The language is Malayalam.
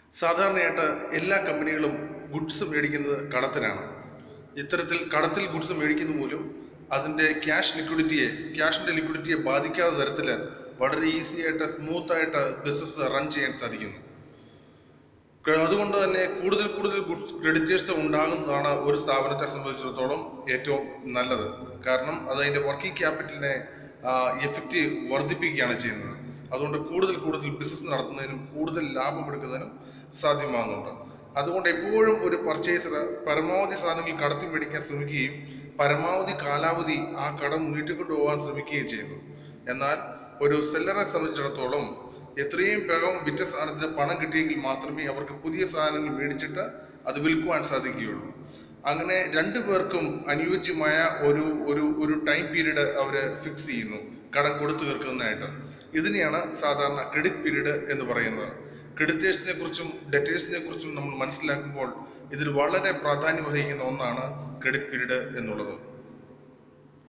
സാധാരണയായിട്ട് എല്ലാ കമ്പനികളും ഗുഡ്സ് മേടിക്കുന്നത് കടത്തിനാണ് ഇത്തരത്തിൽ കടത്തിൽ ഗുഡ്സ് മേടിക്കുന്ന മൂലം അതിൻ്റെ ക്യാഷ് ലിക്വിഡിറ്റിയെ ക്യാഷിൻ്റെ ലിക്വിഡിറ്റിയെ ബാധിക്കാത്ത തരത്തിൽ വളരെ ഈസി ആയിട്ട് സ്മൂത്ത് ആയിട്ട് ബിസിനസ് റൺ ചെയ്യാൻ സാധിക്കുന്നു ക- അതുകൊണ്ട് തന്നെ കൂടുതൽ കൂടുതൽ ഗുഡ്സ് ക്രെഡിറ്റേഴ്സ് ഉണ്ടാകുന്നതാണ് ഒരു സ്ഥാപനത്തെ സംബന്ധിച്ചിടത്തോളം ഏറ്റവും നല്ലത് കാരണം അത് അതിൻ്റെ വർക്കിംഗ് ക്യാപിറ്റലിനെ എഫക്റ്റ് വർദ്ധിപ്പിക്കുകയാണ് ചെയ്യുന്നത് അതുകൊണ്ട് കൂടുതൽ കൂടുതൽ ബിസിനസ് നടത്തുന്നതിനും കൂടുതൽ ലാഭം എടുക്കുന്നതിനും സാധ്യമാകുന്നുണ്ട് അതുകൊണ്ട് എപ്പോഴും ഒരു പർച്ചേസർ പരമാവധി സാധനങ്ങൾ കടത്തി മേടിക്കാൻ ശ്രമിക്കുകയും പരമാവധി കാലാവധി ആ കടം നീട്ടിക്കൊണ്ടു പോകാൻ ശ്രമിക്കുകയും ചെയ്യുന്നു എന്നാൽ ഒരു സെല്ലറെ സംബന്ധിച്ചിടത്തോളം എത്രയും വേഗം വിറ്റ സാധനത്തിന് പണം കിട്ടിയെങ്കിൽ മാത്രമേ അവർക്ക് പുതിയ സാധനങ്ങൾ മേടിച്ചിട്ട് അത് വിൽക്കുവാൻ സാധിക്കുകയുള്ളൂ അങ്ങനെ രണ്ടു പേർക്കും അനുയോജ്യമായ ഒരു ഒരു ഒരു ടൈം പീരീഡ് അവർ ഫിക്സ് ചെയ്യുന്നു കടം കൊടുത്തു തീർക്കുന്നതായിട്ട് ഇതിനെയാണ് സാധാരണ ക്രെഡിറ്റ് പീരീഡ് എന്ന് പറയുന്നത് ക്രെഡിറ്റേഴ്സിനെ കുറിച്ചും ഡെറ്റേഴ്സിനെ കുറിച്ചും നമ്മൾ മനസ്സിലാക്കുമ്പോൾ ഇതിൽ വളരെ പ്രാധാന്യം വഹിക്കുന്ന ഒന്നാണ് ക്രെഡിറ്റ് പീരീഡ് എന്നുള്ളത്